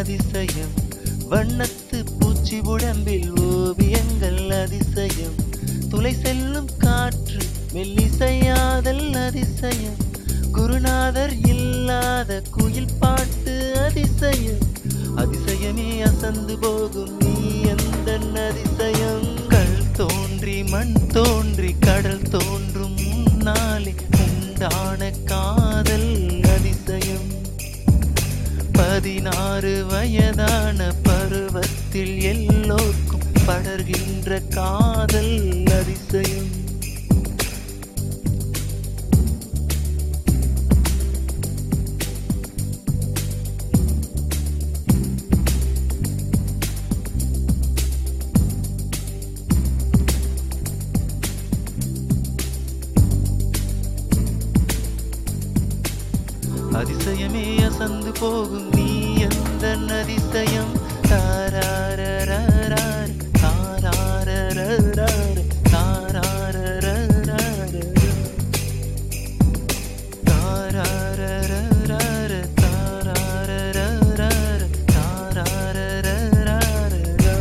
அதிசயம் வண்ணத்து பூச்சி உடம்பில் ஓவியங்கள் அதிசயம் துளை செல்லும் காற்று மெல்லிசையாதல் அதிசயம் குருநாதர் இல்லாத குயில் பாட்டு அதிசயம் அதிசயமே அசந்து போகும் நீ எந்த அதிசயம் கல் தோன்றி மண் தோன்றி கடல் தோன்றும் முன்னாலே உண்டான காதல் அதிசயம் பதினாறு வயதான பருவத்தில் எல்லோருக்கும் படர்கின்ற காதல் அதிசயம் அதிசயமே அசந்து போகும் நீ எந்த அதிசயம் தாராரராரார், தாராரராரார், தாராரராரார். தாராரராரார், தாராரராரார், தாராரராரார்.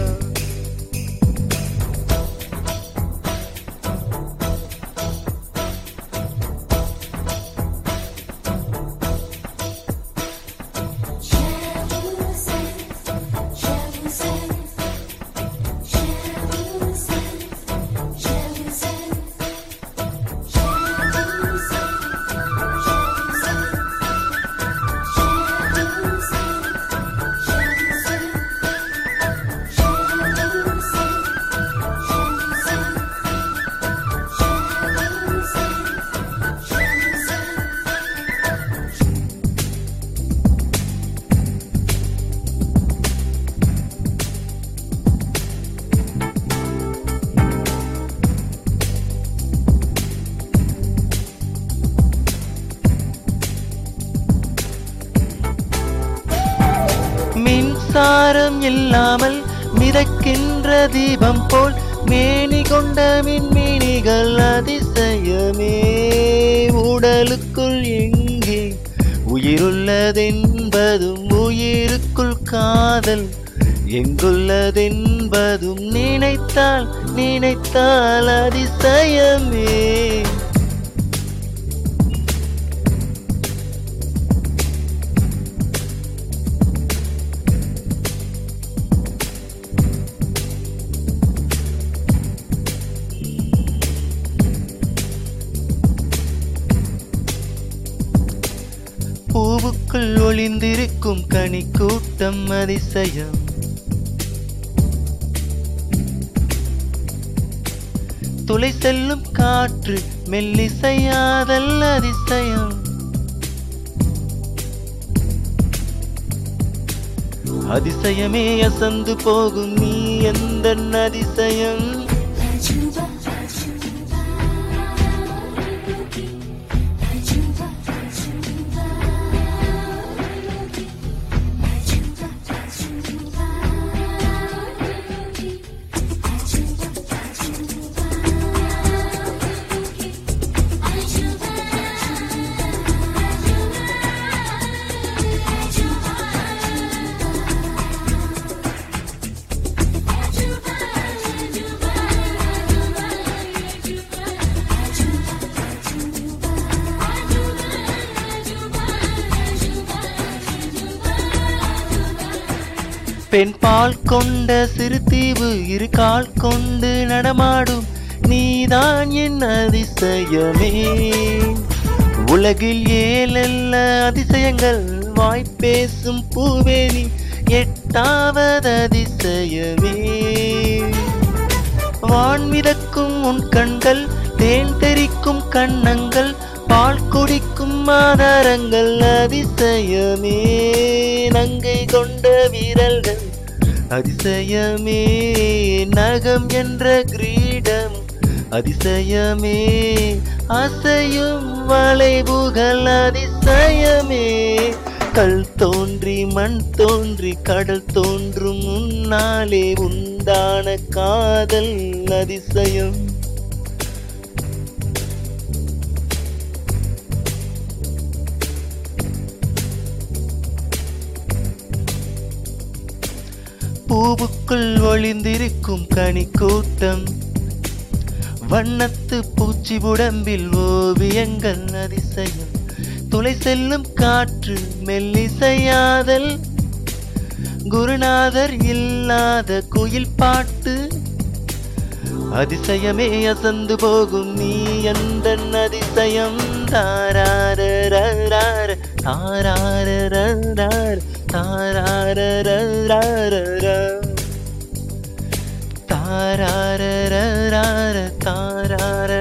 மின்சாரம் இல்லாமல் மிதக்கின்ற தீபம் போல் மேனி கொண்ட மின்மினிகள் அதிசயமே உடலுக்குள் எங்கே உயிருள்ளதென்பதும் உயிருக்குள் காதல் எங்குள்ளதென்பதும் நினைத்தால் நினைத்தால் அதிசயமே பூவுக்குள் ஒளிந்திருக்கும் கனி கூட்டம் அதிசயம் துளை செல்லும் காற்று மெல்லிசையாதல் அதிசயம் அதிசயமே அசந்து போகும் நீ எந்த அதிசயம் பெண் பால் கொண்ட சிறு தீவு இரு கால் கொண்டு நடமாடும் நீதான் என் அதிசயமே உலகில் ஏழல்ல அதிசயங்கள் வாய்ப்பேசும் பூவேணி எட்டாவது அதிசயமே வான் மிதக்கும் உன் கண்கள் தேன் தெறிக்கும் கண்ணங்கள் பால் குடிக்கும் ஆதாரங்கள் அதிசயமே நங்கை கொண்ட வீரர்கள் அதிசயமே நகம் என்ற கிரீடம் அதிசயமே அசையும் வளைவுகள் அதிசயமே கல் தோன்றி மண் தோன்றி கடல் தோன்றும் முன்னாலே உண்டான காதல் அதிசயம் பூவுக்குள் ஒளிந்திருக்கும் கனி கூட்டம் வண்ணத்து பூச்சி உடம்பில் ஓவியங்கள் அதிசயம் துளை செல்லும் காற்று மெல்லிசையாதல் குருநாதர் இல்லாத குயில் பாட்டு அதிசயமே அசந்து போகும் நீ எந்த அதிசயம் தாராரரார தாராரரார தாராரரார தாராரரார தாரார